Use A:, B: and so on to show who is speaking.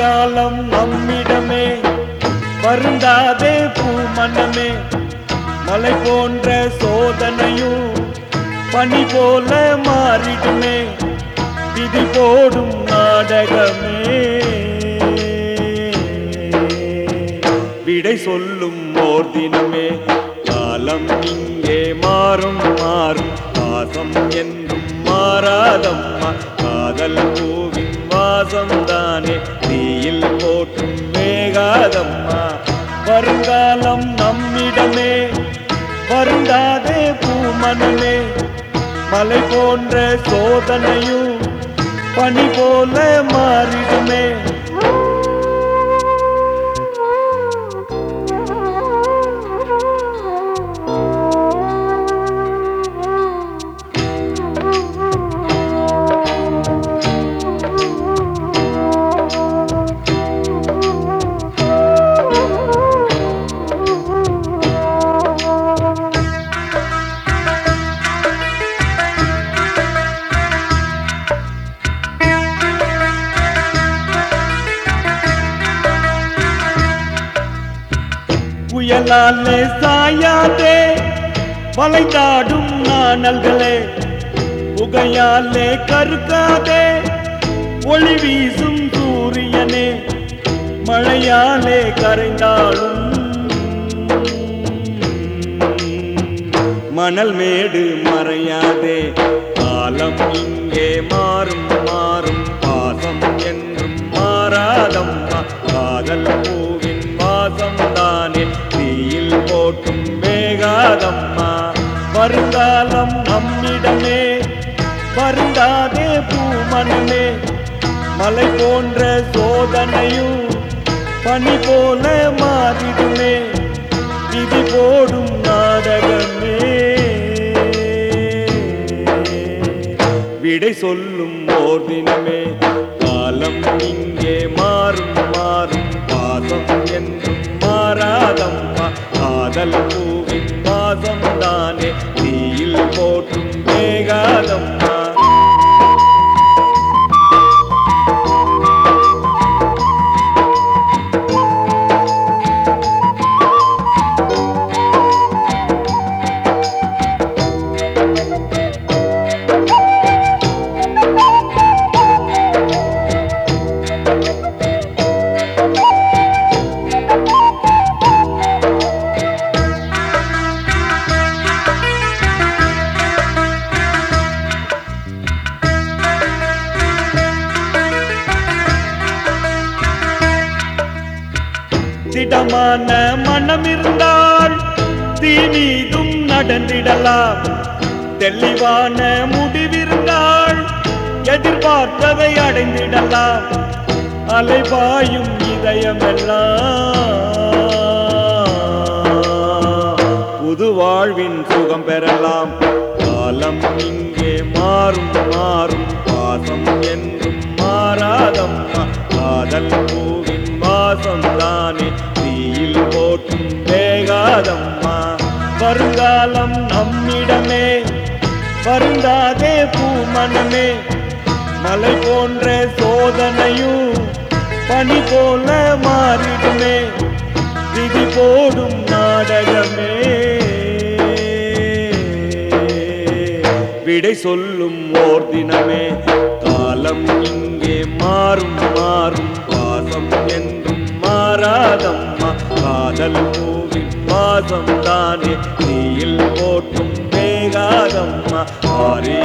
A: வருங்காலம் நம்மிடமே வருந்தாதே பூமனமே மலை போன்ற சோதனையும் பனி போல மாறிடுமே விதி போடும் நாடகமே விடை சொல்லும் ஓர் தினமே காலம் இங்கே மாறும் மாறும் பாசம் என்றும் மாறாதம்மா காதல் பூவின் வாசம் தானே தீயில் போற்றும் வேகாதம்மா வருங்காலம் நம்மிடமே வருந்தாதே பூமனமே மலை போன்ற சோதனையும் பனி போல மாறிடுமே புயலாலே சாயாதே வளைந்தாடும் நாணல்களே புகையாலே கருக்காதே ஒளி வீசும் சூரியனே மழையாலே கரைந்தாலும் மணல் மேடு மறையாதே காலம் இங்கே மாறும் மாறும் பாசம் என்றும் மாறாதம்மா காதல் பூவின் வாசம் தானே தீயில் போட்டும் வேகாதம்மா வருங்காலம் நம்மிடமே வருந்தாதே பூமனமே மலை போன்ற சோதனையும் பனி போல மாறிடுமே விதி போடும் நாடகமே விடை சொல்லும் ஓர் தினமே காலம் இங்கே மாறும் மாறும் பாசம் என்றும் மாறாதம்மா காதல் பூவின் வாசம் தானே தீயில் போற்றும் வேகாதம்மா திடமான மனம் இருந்தால் தீ மீதும் நடந்திடலாம் தெளிவான முடிவிருந்தால் எதிர்பார்த்ததை அடைந்திடலாம் அலைபாயும் இதயமெல்லாம் புது வாழ்வின் சுகம் பெறலாம் காலம் இங்கே மாறும் மாறும் பாசம் என்றும் மாறாதம்மா காதல் பூவின் வாசம் தானே தீயில் போட்டும் வேகாதம்மா வருங்காலம் நம்மிடமே வருந்தாதே பூமனமே மலை போன்ற சோதனையும் பனி போல மாறிடுமே விதி போடும் நாடகமே விடை சொல்லும் ஓர் தினமே காலம் இங்கே மாறும் மாறும் பாசம் என்றும் மாறாதம்மா காதல் பூவின் வாசம் தானே தீயில் போட்டும் வேகாதம்மா ஆரே